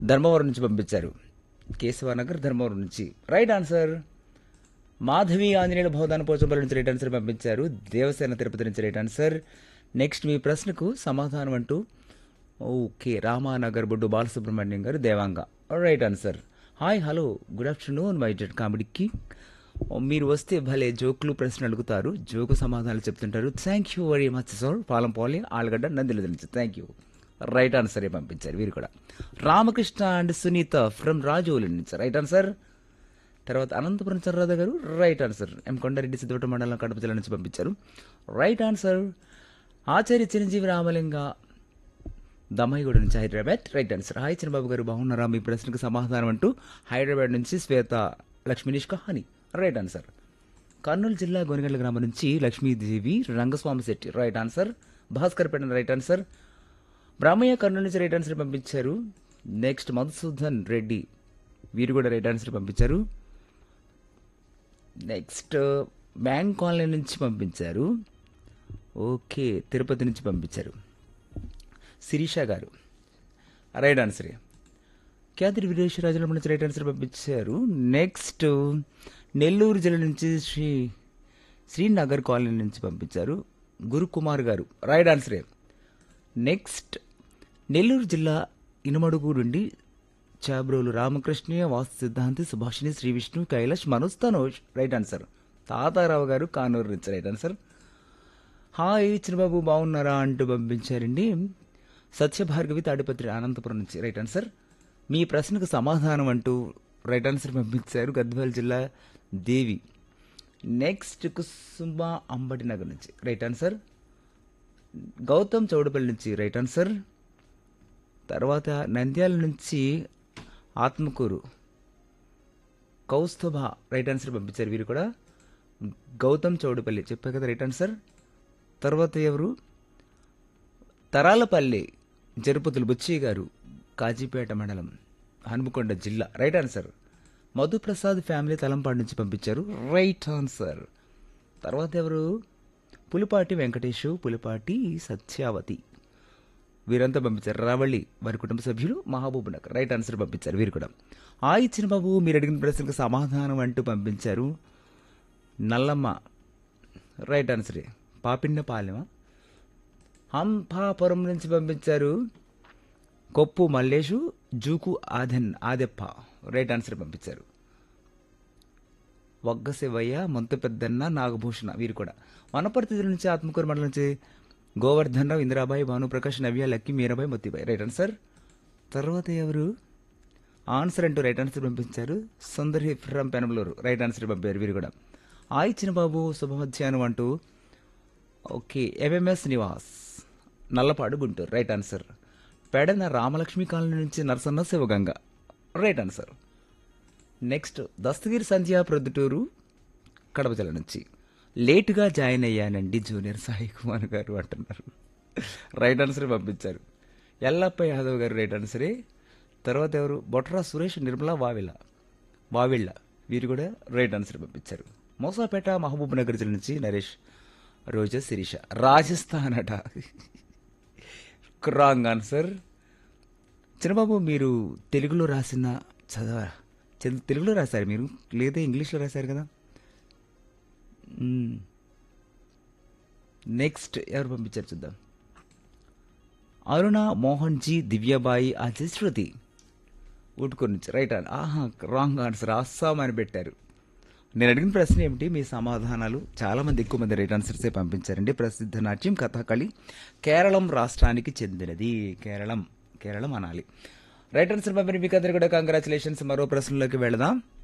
ధర్మవరం నుంచి పంపించారు కేశవనగర్ ధర్మవరం నుంచి రైట్ ఆన్సర్ మాధవి ఆంజనేయుల భవదాన పోచంపల్లి నుంచి రైట్ ఆన్సర్ పంపించారు దేవసేన తిరుపతి నుంచి రైట్ ఆన్సర్ నెక్స్ట్ మీ ప్రశ్నకు సమాధానం అంటూ ఓకే రామానగర్ బొడ్డు బాలసుబ్రహ్మణ్యం గారు దేవాంగ right answer hi hello good afternoon my dead కామెడీకి మీరు వస్తే భలే జోకులు ప్రశ్నలు అడుగుతారు జోకు సమాధానాలు చెప్తుంటారు thank you very much sir పాలం పోలి ఆలుగడ్డ నందిల నుంచి థ్యాంక్ యూ రైట్ ఆన్సర్ పంపించారు వీరు కూడా రామకృష్ణ అండ్ సునీత ఫ్రమ్ రాజోలి నుంచి రైట్ ఆన్సర్ తర్వాత అనంతపురం చర్రాధ గారు right answer M Kondareddy Siddhavata మండలం కడప జిల్లా నుంచి పంపించారు రైట్ ఆన్సర్ ఆచార్య చిరంజీవి రామలింగ దమ్మాయిగూడ నుంచి Hyderabad right answer hi Chinnababu గారు బాగున్నారా మీ ప్రశ్నకు సమాధానం అంటూ హైదరాబాద్ నుంచి శ్వేత లక్ష్మీనిష్ కహాని రైట్ ఆన్సర్ కర్నూలు జిల్లా గోనగండ్ల గ్రామం నుంచి Lakshmidevi Rangaswamy Setty right answer Bhaskar Peta right answer Brahmaiah Kurnool నుంచి రైట్ ఆన్సర్ పంపించారు నెక్స్ట్ మధుసూదన్ రెడ్డి వీరు కూడా రైట్ ఆన్సర్ పంపించారు నెక్స్ట్ బ్యాంక్ కాలనీ నుంచి పంపించారు ఓకే తిరుపతి నుంచి పంపించారు శిరీష గారు రైట్ ఆన్సర్ క్యాదిరి వీరేశ్వరాజుల నుంచి రైట్ ఆన్సర్ పంపించారు నెక్స్ట్ నెల్లూరు జిల్లా నుంచి శ్రీ శ్రీనగర్ కాలనీ నుంచి పంపించారు గురుకుమార్ గారు రైట్ ఆన్సరే నెక్స్ట్ నెల్లూరు జిల్లా ఇనుమడుగు నుండి చాబ్రోలు రామకృష్ణ వాస్తు సిద్ధాంతి సుభాషిణి శ్రీ విష్ణు కైలాష్ మనోజ్ తనోజ్ రైట్ ఆన్సర్ తాతారావు గారు కానూరు నుంచి రైట్ ఆన్సర్ హాయ్ చిన్నబాబు బాగున్నారా అంటూ పంపించారండి సత్యభార్గవి తాడిపత్రి అనంతపురం నుంచి రైట్ ఆన్సర్ మీ ప్రశ్నకు సమాధానం అంటూ రైట్ ఆన్సర్ పంపించారు గద్వాల జిల్లా దేవి నెక్స్ట్ కుసుమ అంబటి నగర్ నుంచి రైట్ ఆన్సర్ గౌతమ్ చౌడపల్లి నుంచి రైట్ ఆన్సర్ తర్వాత నంద్యాల నుంచి ఆత్మకూరు కౌస్తుభ రైట్ ఆన్సర్ పంపించారు వీరు కూడా గౌతమ్ చౌడపల్లి చెప్పా కదా రైట్ ఆన్సర్ తర్వాత ఎవరు తరాలపల్లి జరుపతులు బుచ్చయ్య గారు కాజీపేట మండలం హనుమకొండ జిల్లా right answer Madhuprasad family Talampadu నుంచి పంపించారు రైట్ ఆన్సర్ తర్వాత ఎవరు పులిపాటి వెంకటేషు పులిపాటి సత్యావతి వీరంతా పంపించారు రావళి వారి కుటుంబ సభ్యులు మహబూబ్ నగర్ రైట్ ఆన్సర్ పంపించారు వీరు కూడా ఆ ఇచ్చిన బాబు మీరు అడిగిన ప్రశ్నకు సమాధానం అంటూ పంపించారు నల్లమ్మ రైట్ ఆన్సరే పాపిన్నపాలెమ హంపాపురం నుంచి పంపించారు కొప్పు మల్లేషు జూకు ఆదెన్ ఆదెప్ప రైట్ ఆన్సర్ పంపించారు వగ్గ శివయ్య మొంత పెద్దన్న నాగభూషణ వీరు కూడా వనపర్తి జిల్లా నుంచి ఆత్మకూరు మండలం నుంచి గోవర్ధన్ రావు ఇందిరాబాయి భానుప్రకాష్ నవ్య లక్కి మీరాబాయి మొత్తిబాయి రైట్ ఆన్సర్ తర్వాత ఎవరు ఆన్సర్ అంటూ రైట్ ఆన్సర్ పంపించారు Sundari from Penamaluru right answer పంపారు వీరు కూడా ఆ ఇచ్చిన బాబు శుభమధ్యాహ్నం అంటూ okay MMS Nivas Nallapadu Guntur right answer Pedana Ramalakshmi colony నుంచి Narasanna Sivaganga right answer next Dastagiri Sandhya Proddatur Kadapa జిల్లా నుంచి లేటుగా జాయిన్ అయ్యానండి జూనియర్ సాయి కుమార్ గారు అంటున్నారు రైట్ ఆన్సర్ పంపించారు ఎల్లప్ప యాదవ్ గారు రైట్ ఆన్సరే తర్వాత ఎవరు బొట్రా సురేష్ నిర్మల వావిల వావిళ్ళ వీరు కూడా రైట్ ఆన్సర్ పంపించారు మోసాపేట మహబూబ్ నగర్ జిల్లా నుంచి నరేష్ రోజా శిరీష రాజస్థాన్ అట రాంగ్ ఆన్సర్ చిన్నబాబు మీరు తెలుగులో రాసిన చదవ చ- తెలుగులో రాశారు మీరు లేదా ఇంగ్లీష్లో రాశారు కదా మ్మ్. నెక్స్ట్ ఎవరు పంపించారు చూద్దాం అరుణ మోహన్ జీ దివ్యబాయి అజయ్ శృతి ఊటుకొని నుంచి రైట్ ఆన్ ఆహా రాంగ్ ఆన్సర్ అస్సాం అని పెట్టారు నేను అడిగిన ప్రశ్న ఏమిటి మీ సమాధానాలు చాలా మంది ఎక్కువ మంది రైట్ ఆన్సర్సే పంపించారండి ప్రసిద్ధ నాట్యం కథాకళి కేరళం రాష్ట్రానికి చెందినది కేరళం కేరళం అనాలి రైట్ ఆన్సర్ పంపిన మీకు అందరు కూడా కంగ్రాచులేషన్స్ మరో ప్రశ్నలోకి వెళదాం